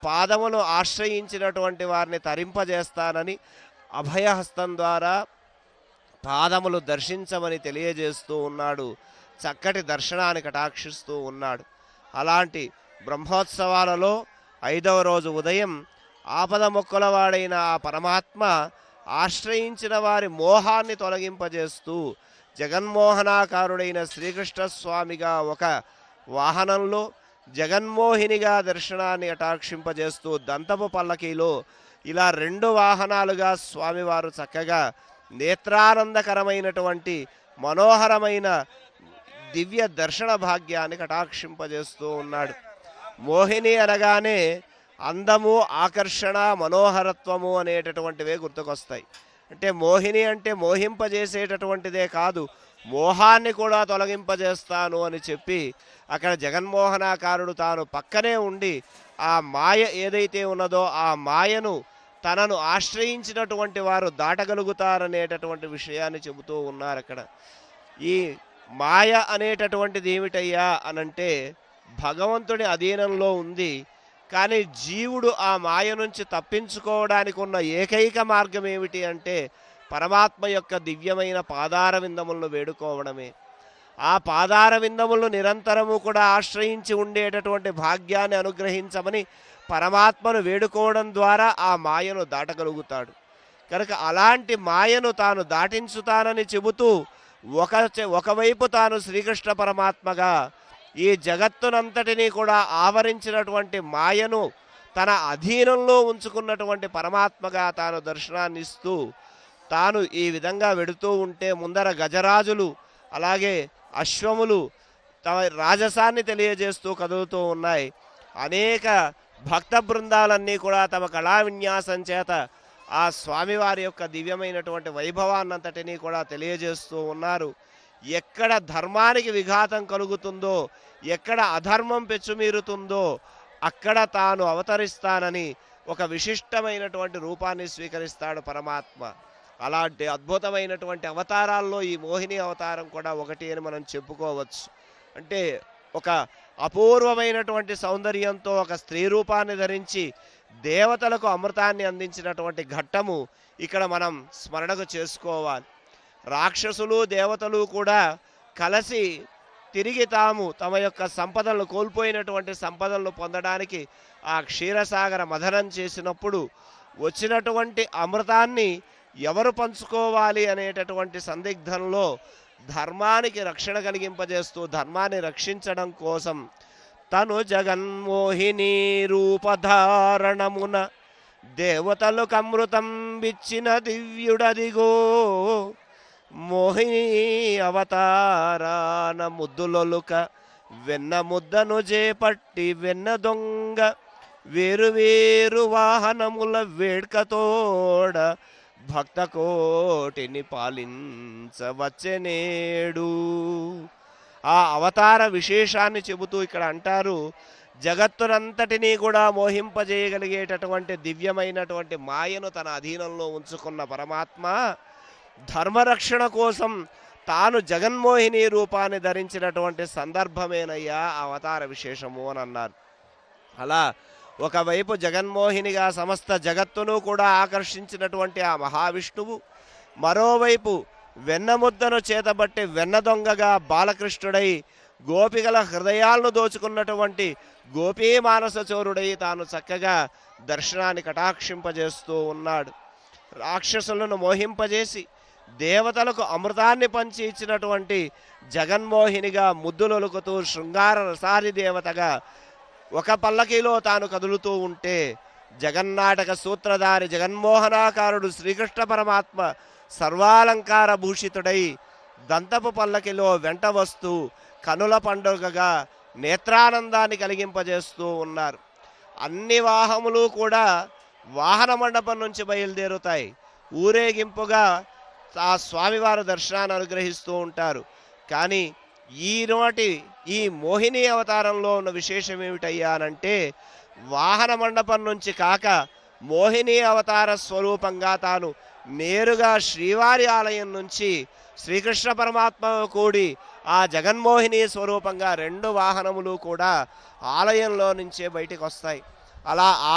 పాదమును ఆశ్రయించినటువంటి వారిని తరింపజేస్తానని అభయహస్తం ద్వారా పాదములు దర్శించమని తెలియజేస్తూ ఉన్నాడు చక్కటి దర్శనాన్ని కటాక్షిస్తూ ఉన్నాడు అలాంటి బ్రహ్మోత్సవాలలో ఐదవ రోజు ఉదయం ఆపద మొక్కలవాడైన ఆ పరమాత్మ ఆశ్రయించిన వారి మోహాన్ని తొలగింపజేస్తూ జగన్మోహనాకారుడైన శ్రీకృష్ణ స్వామిగా ఒక వాహనంలో జగన్మోహినిగా దర్శనాన్ని అటాక్షింపజేస్తూ దంతపు పల్లకీలో ఇలా రెండు వాహనాలుగా స్వామివారు చక్కగా నేత్రానందకరమైనటువంటి మనోహరమైన దివ్య దర్శన భాగ్యాన్ని కటాక్షింపజేస్తూ ఉన్నాడు మోహిని అనగానే అందము ఆకర్షణ మనోహరత్వము అనేటటువంటివే గుర్తుకొస్తాయి అంటే మోహిని అంటే మోహింపజేసేటటువంటిదే కాదు మోహాన్ని కూడా తొలగింపజేస్తాను అని చెప్పి అక్కడ జగన్మోహనాకారుడు తాను పక్కనే ఉండి ఆ మాయ ఏదైతే ఉన్నదో ఆ మాయను తనను ఆశ్రయించినటువంటి వారు దాటగలుగుతారనేటటువంటి విషయాన్ని చెబుతూ ఉన్నారు అక్కడ ఈ మాయ అనేటటువంటిది ఏమిటయ్యా అనంటే భగవంతుడి అధీనంలో ఉంది కానీ జీవుడు ఆ మాయ నుంచి తప్పించుకోవడానికి ఉన్న ఏకైక మార్గం ఏమిటి అంటే పరమాత్మ యొక్క దివ్యమైన పాదార విందములను వేడుకోవడమే ఆ పాదార విందములను నిరంతరము కూడా ఆశ్రయించి ఉండేటటువంటి భాగ్యాన్ని అనుగ్రహించమని పరమాత్మను వేడుకోవడం ద్వారా ఆ మాయను దాటగలుగుతాడు కనుక అలాంటి మాయను తాను దాటించుతానని చెబుతూ ఒక చె- ఒకవైపు తాను శ్రీకృష్ణ పరమాత్మగా ఈ జగత్తునంతటినీ కూడా ఆవరించినటువంటి మాయను తన అధీనంలో ఉంచుకున్నటువంటి పరమాత్మగా తాను దర్శనాన్ని ఇస్తూ తాను ఈ విధంగా వెడుతూ ఉంటే ముందర గజరాజులు అలాగే అశ్వములు తమ రాజసాన్ని తెలియజేస్తూ కదులుతూ ఉన్నాయి అనేక భక్త బృందాలన్నీ కూడా తమ కళా విన్యాసం చేత ఆ స్వామివారి యొక్క దివ్యమైనటువంటి వైభవాన్నంతటినీ కూడా తెలియజేస్తూ ఉన్నారు ఎక్కడ ధర్మానికి విఘాతం కలుగుతుందో ఎక్కడ అధర్మం పెచ్చుమీరుతుందో అక్కడ తాను అవతరిస్తానని ఒక విశిష్టమైనటువంటి రూపాన్ని స్వీకరిస్తాడు పరమాత్మ అలాంటి అద్భుతమైనటువంటి అవతారాల్లో ఈ మోహిని అవతారం కూడా ఒకటి అని మనం చెప్పుకోవచ్చు అంటే ఒక అపూర్వమైనటువంటి సౌందర్యంతో ఒక స్త్రీ రూపాన్ని ధరించి దేవతలకు అమృతాన్ని అందించినటువంటి ఘట్టము ఇక్కడ మనం స్మరణకు చేసుకోవాలి రాక్షసులు దేవతలు కూడా కలిసి తిరిగి తాము తమ యొక్క సంపదలను కోల్పోయినటువంటి సంపదలను పొందడానికి ఆ క్షీరసాగర మథనం చేసినప్పుడు వచ్చినటువంటి అమృతాన్ని ఎవరు పంచుకోవాలి అనేటటువంటి సందిగ్ధంలో ధర్మానికి రక్షణ కలిగింపజేస్తూ ధర్మాన్ని రక్షించడం కోసం తను జగన్మోహిని రూపధారణమున దేవతలకు అమృతం బిచ్చిన దివ్యుడదిగో మోహిని అవతారాన ముద్దులొలుక వెన్న ముద్దను చేపట్టి వెన్న దొంగ వేరు వేరు వాహనముల వేడ్కతోడ భక్త కోటిని పాలించవచ్చనేడు ఆ అవతార విశేషాన్ని చెబుతూ ఇక్కడ అంటారు జగత్తునంతటినీ కూడా మోహింపజేయగలిగేటటువంటి దివ్యమైనటువంటి మాయను తన అధీనంలో ఉంచుకున్న పరమాత్మ ధర్మరక్షణ కోసం తాను జగన్మోహిని రూపాన్ని ధరించినటువంటి సందర్భమేనయ్యా ఆ అవతార విశేషము అని అన్నారు అలా ఒకవైపు జగన్మోహినిగా సమస్త జగత్తును కూడా ఆకర్షించినటువంటి ఆ మహావిష్ణువు మరోవైపు వెన్నముద్దను చేతబట్టి వెన్న దొంగగా బాలకృష్ణుడై గోపికల హృదయాలను దోచుకున్నటువంటి గోపీ మానస చోరుడై తాను చక్కగా దర్శనాన్ని కటాక్షింపజేస్తూ ఉన్నాడు రాక్షసులను మోహింపజేసి దేవతలకు అమృతాన్ని పంచి ఇచ్చినటువంటి జగన్మోహినిగా ముద్దులొలుకుతూ శృంగార రసారి దేవతగా ఒక పల్లకీలో తాను కదులుతూ ఉంటే జగన్నాటక సూత్రధారి జగన్మోహనాకారుడు శ్రీకృష్ణ పరమాత్మ సర్వాలంకార భూషితుడై దంతపు పల్లకిలో వెంట వస్తూ కనుల పండుగగా నేత్రానందాన్ని కలిగింపజేస్తూ ఉన్నారు అన్ని వాహములు కూడా వాహన మండపం నుంచి బయలుదేరుతాయి ఊరేగింపుగా ఆ స్వామివారి దర్శనాన్ని అనుగ్రహిస్తూ ఉంటారు కానీ ఈనాటి ఈ మోహిని అవతారంలో ఉన్న విశేషం ఏమిటయ్యా అనంటే వాహన మండపం నుంచి కాక మోహిని అవతార స్వరూపంగా తాను నేరుగా శ్రీవారి ఆలయం నుంచి శ్రీకృష్ణ పరమాత్మ కూడి ఆ జగన్మోహిని స్వరూపంగా రెండు వాహనములు కూడా ఆలయంలో నుంచే బయటికి వస్తాయి అలా